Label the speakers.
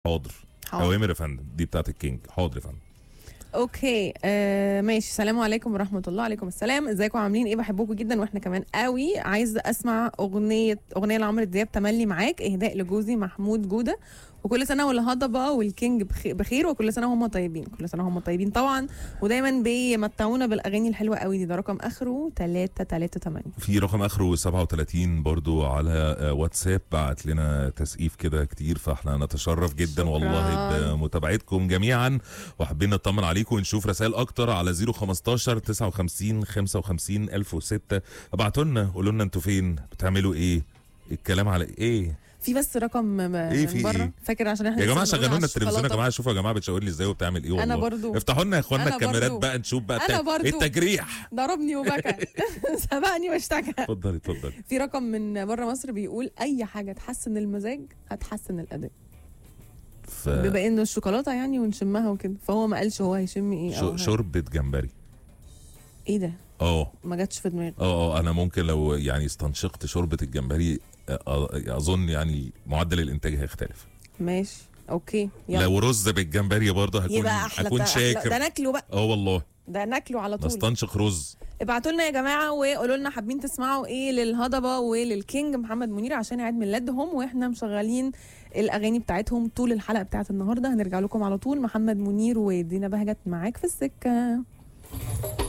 Speaker 1: حاضر
Speaker 2: حاضر.
Speaker 1: اوامر يا فندم دي بتاعت الكينج حاضر يا فندم
Speaker 2: اوكي آه ماشي السلام عليكم ورحمه الله عليكم السلام ازيكم عاملين ايه بحبكم جدا واحنا كمان قوي عايز اسمع اغنيه اغنيه لعمرو دياب تملي معاك اهداء لجوزي محمود جوده وكل سنه والهضبه والكينج بخ- بخير وكل سنه وهم طيبين كل سنه وهم طيبين طبعا ودايما بيمتعونا بالاغاني الحلوه قوي دي ده رقم اخره 338
Speaker 1: في رقم اخره 37 برضو على آه، واتساب بعت لنا تسقيف كده كتير فاحنا نتشرف جدا
Speaker 2: شكراً.
Speaker 1: والله بمتابعتكم جميعا وحابين نطمن عليكم ونشوف رسائل اكتر على 015 59 55 1006 ابعتوا لنا قولوا لنا انتوا فين بتعملوا ايه الكلام على ايه
Speaker 2: في بس رقم
Speaker 1: إيه في
Speaker 2: بره
Speaker 1: إيه؟
Speaker 2: فاكر عشان احنا
Speaker 1: يا
Speaker 2: لسه
Speaker 1: جماعه
Speaker 2: بنقول
Speaker 1: شغلوا
Speaker 2: على
Speaker 1: لنا التلفزيون يا
Speaker 2: الشوكولاتة.
Speaker 1: جماعه شوفوا يا جماعه بتشاور لي ازاي وبتعمل ايه والله
Speaker 2: أنا برضو.
Speaker 1: افتحوا لنا يا اخوانا
Speaker 2: أنا
Speaker 1: الكاميرات
Speaker 2: برضو.
Speaker 1: بقى نشوف بقى
Speaker 2: أنا
Speaker 1: الت-
Speaker 2: برضو.
Speaker 1: التجريح
Speaker 2: ضربني وبكى سبقني واشتكى
Speaker 1: اتفضلي اتفضلي
Speaker 2: في رقم من بره مصر بيقول اي حاجه تحسن المزاج هتحسن الاداء
Speaker 1: ف...
Speaker 2: بما انه الشوكولاته يعني ونشمها وكده فهو ما قالش هو هيشم ايه أو
Speaker 1: ش-
Speaker 2: ه-
Speaker 1: شوربه جمبري
Speaker 2: ايه ده
Speaker 1: اه
Speaker 2: ما جاتش في دماغي
Speaker 1: اه اه انا ممكن لو يعني استنشقت شوربه الجمبري آه، آه، اظن يعني معدل الانتاج هيختلف
Speaker 2: ماشي اوكي يلا
Speaker 1: لو رز بالجمبري برضه هكون
Speaker 2: يبقى احلى
Speaker 1: هكون
Speaker 2: ده, أحلى.
Speaker 1: شاكر
Speaker 2: ده ناكله بقى
Speaker 1: اه والله
Speaker 2: ده ناكله على طول
Speaker 1: نستنشق رز
Speaker 2: ابعتوا لنا يا جماعه وقولوا لنا حابين تسمعوا ايه للهضبه وللكينج محمد منير عشان عيد ميلادهم واحنا مشغلين الاغاني بتاعتهم طول الحلقه بتاعت النهارده هنرجع لكم على طول محمد منير ودينا بهجت معاك في السكه